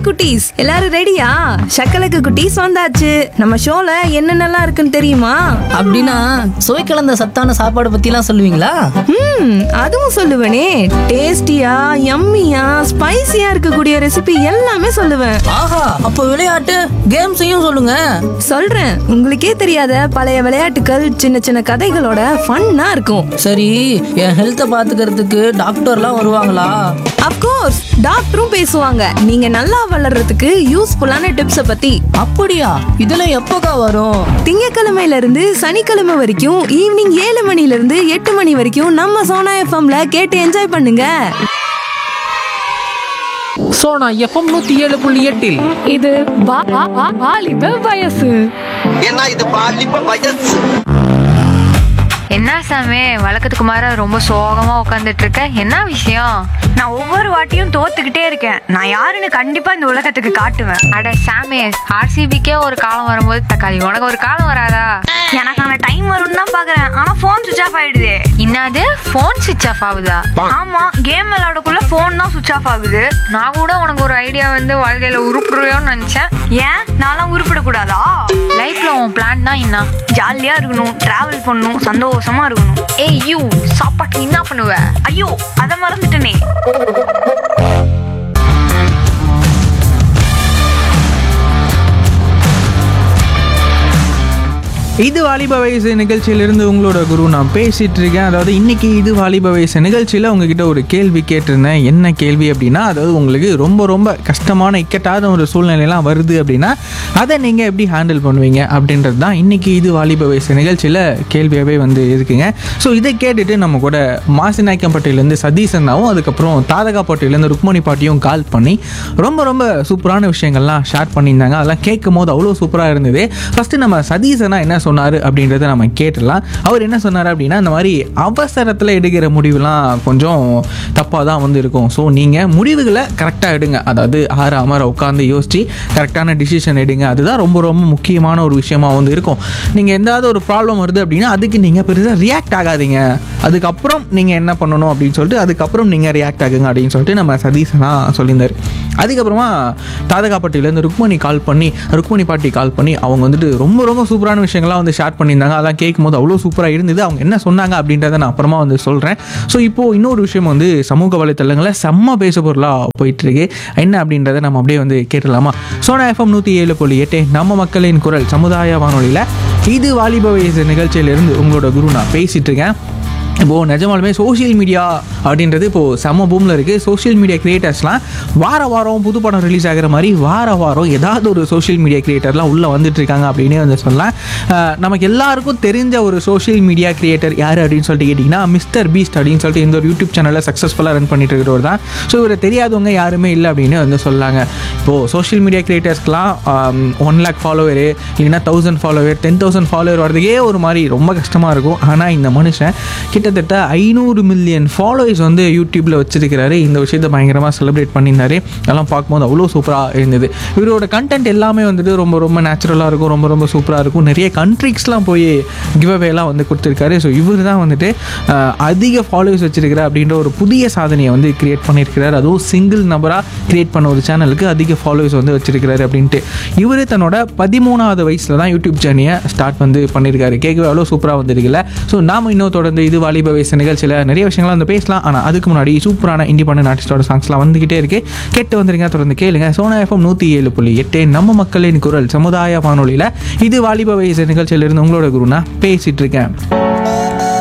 குட்டீஸ் எல்லாரும் ரெடியா சக்கலக்கு குட்டீஸ் வந்தாச்சு நம்ம ஷோல என்னென்னலாம் இருக்குன்னு தெரியுமா அப்படின்னா சுவை கலந்த சத்தான சாப்பாடு பத்திலாம் சொல்லுவீங்களா ம் அதுவும் சொல்லுவேனே டேஸ்டியா யம்மியா ஸ்பைசியா இருக்கக்கூடிய ரெசிபி எல்லாமே சொல்லுவேன் ஆஹா அப்போ விளையாட்டு கேம்ஸையும் சொல்லுங்க சொல்றேன் உங்களுக்கே தெரியாத பழைய விளையாட்டுகள் சின்ன சின்ன கதைகளோட ஃபன்னா இருக்கும் சரி என் ஹெல்த்தை பாத்துக்கிறதுக்கு டாக்டர்லாம் வருவாங்களா அப்கோர்ஸ் டாக்டரும் பேசுவாங்க நீங்க நல்லா வளர்றதுக்கு யூஸ்ஃபுல்லான டிப்ஸை பத்தி அப்படியா இதெல்லாம் எப்போக்கா வரும் திங்கக்கிழமையில இருந்து சனிக்கிழமை வரைக்கும் ஈவினிங் ஏழு மணில இருந்து எட்டு மணி வரைக்கும் நம்ம சோனா எஃப்எம்ல கேட்டு என்ஜாய் பண்ணுங்க சோனா எஃப்எம் நூத்தி ஏழு புள்ளி எட்டில் இது வா- வா- வா- வாலிப வயசு ஏன்னா இது பாலிப்ப வயசு என்ன சாமி வழக்கத்துக்கு மாற ரொம்ப சோகமா உட்காந்துட்டு இருக்க என்ன விஷயம் நான் ஒவ்வொரு வாட்டியும் தோத்துக்கிட்டே இருக்கேன் நான் யாருன்னு கண்டிப்பா இந்த உலகத்துக்கு காட்டுவேன் அட சாமி ஆர்சிபிக்கே ஒரு காலம் வரும்போது தக்காளி உனக்கு ஒரு காலம் வராதா எனக்கான டைம் வரும்னு தான் பாக்குறேன் ஆனா போன் சுவிச் ஆஃப் ஆயிடுது என்னது போன் சுவிச் ஆஃப் ஆகுதா ஆமா கேம் விளையாடக்குள்ள போன் தான் சுவிச் ஆஃப் ஆகுது நான் கூட உனக்கு ஒரு ஐடியா வந்து வாழ்க்கையில உருப்புருவோன்னு நினைச்சேன் ஏன் நான்லாம் உருப்பிடக்கூடாதா லைஃப்ல உன் பிளான் தான் என்ன ஜாலியா இருக்கணும் டிராவல் பண்ணணும் சந்தோஷமா இருக்கணும் ஏய் யூ சாப்பாட்டு என்ன பண்ணுவ ஐயோ அத மறந்துட்டனே இது வாலிப வயசு நிகழ்ச்சியிலிருந்து உங்களோட குரு நான் பேசிட்டு இருக்கேன் அதாவது இன்னைக்கு இது வாலிப வயசு நிகழ்ச்சியில் உங்ககிட்ட ஒரு கேள்வி கேட்டிருந்தேன் என்ன கேள்வி அப்படின்னா அதாவது உங்களுக்கு ரொம்ப ரொம்ப கஷ்டமான இக்கட்டாத ஒரு சூழ்நிலையெல்லாம் வருது அப்படின்னா அதை நீங்கள் எப்படி ஹேண்டில் பண்ணுவீங்க அப்படின்றது தான் இன்னைக்கு இது வாலிப வயசு நிகழ்ச்சியில் கேள்வியாகவே வந்து இருக்குங்க ஸோ இதை கேட்டுட்டு நம்ம கூட மாசிநாயக்கம்பட்டியிலேருந்து சதீஷ் அண்ணாவும் அதுக்கப்புறம் தாதகாப்பட்டியிலேருந்து ருக்மணி பாட்டியும் கால் பண்ணி ரொம்ப ரொம்ப சூப்பரான விஷயங்கள்லாம் ஷேர் பண்ணியிருந்தாங்க அதெல்லாம் கேட்கும் போது அவ்வளோ சூப்பராக இருந்தது ஃபஸ்ட்டு நம்ம சதீஷ் அண்ணா என்ன சொன்னார் அப்படின்றத நம்ம கேட்டுடலாம் அவர் என்ன சொன்னார் அப்படின்னா இந்த மாதிரி அவசரத்தில் எடுக்கிற முடிவுலாம் கொஞ்சம் தப்பாக தான் வந்து இருக்கும் ஸோ நீங்கள் முடிவுகளை கரெக்டாக எடுங்க அதாவது ஆற அமர உட்காந்து யோசிச்சு கரெக்டான டிசிஷன் எடுங்க அதுதான் ரொம்ப ரொம்ப முக்கியமான ஒரு விஷயமா வந்து இருக்கும் நீங்கள் எந்தாவது ஒரு ப்ராப்ளம் வருது அப்படின்னா அதுக்கு நீங்கள் பெருசாக ரியாக்ட் ஆகாதீங்க அதுக்கப்புறம் நீங்கள் என்ன பண்ணணும் அப்படின்னு சொல்லிட்டு அதுக்கப்புறம் நீங்கள் ரியாக்ட் ஆகுங்க அப்படின்னு சொல்லிட்டு நம்ம சதீஷனா சொல்லியிருந்தார் அதுக்கப்புறமா தாதகாப்பட்டியிலேருந்து ருக்மணி கால் பண்ணி ருக்மணி பாட்டி கால் பண்ணி அவங்க வந்துட்டு ரொம்ப ரொம்ப சூப்பரான விஷயங்கள்லாம் வந்து ஷேர் பண்ணியிருந்தாங்க அதெல்லாம் கேட்கும்போது அவ்வளோ சூப்பராக இருந்தது அவங்க என்ன சொன்னாங்க அப்படின்றத நான் அப்புறமா வந்து சொல்கிறேன் ஸோ இப்போது இன்னொரு விஷயம் வந்து சமூக வலைத்தளங்களில் செம்ம பேச பொருளாக போயிட்டுருக்கு என்ன அப்படின்றத நம்ம அப்படியே வந்து கேட்டுடலாமா சோனா எஃப்எம் நூற்றி ஏழு புள்ளி எட்டு நம்ம மக்களின் குரல் சமுதாய வானொலியில் இது வாலிப வயசு நிகழ்ச்சியிலிருந்து உங்களோட குரு நான் பேசிகிட்டு இருக்கேன் இப்போது நிஜமாலுமே சோஷியல் மீடியா அப்படின்றது இப்போது செம்ம பூமில் இருக்குது சோஷியல் மீடியா கிரியேட்டர்ஸ்லாம் வார வாரம் புது படம் ரிலீஸ் ஆகிற மாதிரி வார வாரம் ஏதாவது ஒரு சோஷியல் மீடியா கிரியேட்டர்லாம் உள்ளே வந்துட்டு இருக்காங்க அப்படின்னே வந்து சொல்லலாம் அஹ் நமக்கு எல்லாருக்கும் தெரிஞ்ச ஒரு சோஷியல் மீடியா கிரியேட்டர் யார் அப்படின்னு சொல்லிட்டு கேட்டிங்கன்னா மிஸ்டர் பீஸ்ட் அப்படின்னு சொல்லிட்டு இந்த ஒரு யூடியூப் சேனலில் சக்ஸஸ்ஃபுல்லாக ரன் பண்ணிட்டு இருக்கிறவர் தான் ஸோ இவரை தெரியாதவங்க யாருமே இல்லை அப்படின்னு வந்து சொல்லாங்க இப்போது சோஷியல் மீடியா கிரியேட்டர்ஸ்க்கெலாம் ஒன் லேக் ஃபாலோவரு இல்லைன்னா thousand follower ten thousand follower வரதுக்கே ஒரு மாதிரி ரொம்ப கஷ்டமாக இருக்கும் ஆனால் இந்த மனுஷன் கிட்டத்தட்ட ஐநூறு மில்லியன் ஃபாலோவர்ஸ் வந்து யூடியூப்பில் வச்சிருக்கிறாரு இந்த விஷயத்தை பயங்கரமாக செலிப்ரேட் பண்ணியிருந்தாரு அதெல்லாம் பார்க்கும்போது அவ்வளோ சூப்பராக இருந்தது இவரோட கண்டென்ட் எல்லாமே வந்துட்டு ரொம்ப ரொம்ப நேச்சுரலாக இருக்கும் ரொம்ப ரொம்ப சூப்பராக இருக்கும் நிறைய கண்ட்ரிக்ஸ்லாம் போய் கிவ் அவேலாம் வந்து கொடுத்துருக்காரு ஸோ இவர் தான் வந்துட்டு அஹ், அதிக ஃபாலோவர்ஸ் வச்சிருக்கிற அப்படின்ற ஒரு புதிய சாதனையை வந்து கிரியேட் பண்ணியிருக்கிறார் அதுவும் சிங்கிள் நபராக கிரியேட் பண்ண ஒரு சேனலுக்கு அதிக ஃபாலோவர்ஸ் வந்து வச்சிருக்கிறாரு அப்படின்ட்டு இவர் தன்னோட பதிமூணாவது வயசில் தான் யூடியூப் ஜேர்னியை ஸ்டார்ட் வந்து பண்ணியிருக்காரு கேட்கவே அவ்வளோ சூப்பராக வந்திருக்குல்ல ஸோ நாம இன்னும் தொடர்ந்து இது வாலிப வயசு நிகழ்ச்சியில் நிறைய விஷயங்கள்லாம் வந்து பேசலாம் ஆனால் அதுக்கு முன்னாடி சூப்பரான இண்டிபெண்டன்ட் ஆர்டிஸ்டோட சாங்ஸ்லாம் வந்துகிட்டே இருக்கு கேட்டு வந்துருங்க தொடர்ந்து கேளுங்க சோனா எஃப்எம் நூற்றி ஏழு புள்ளி எட்டு நம்ம மக்களின் குரல் சமுதாய வானொலியில் இது வாலிப வயசு நிகழ்ச்சியிலிருந்து உங்களோட குருனா பேசிட்டு இருக்கேன்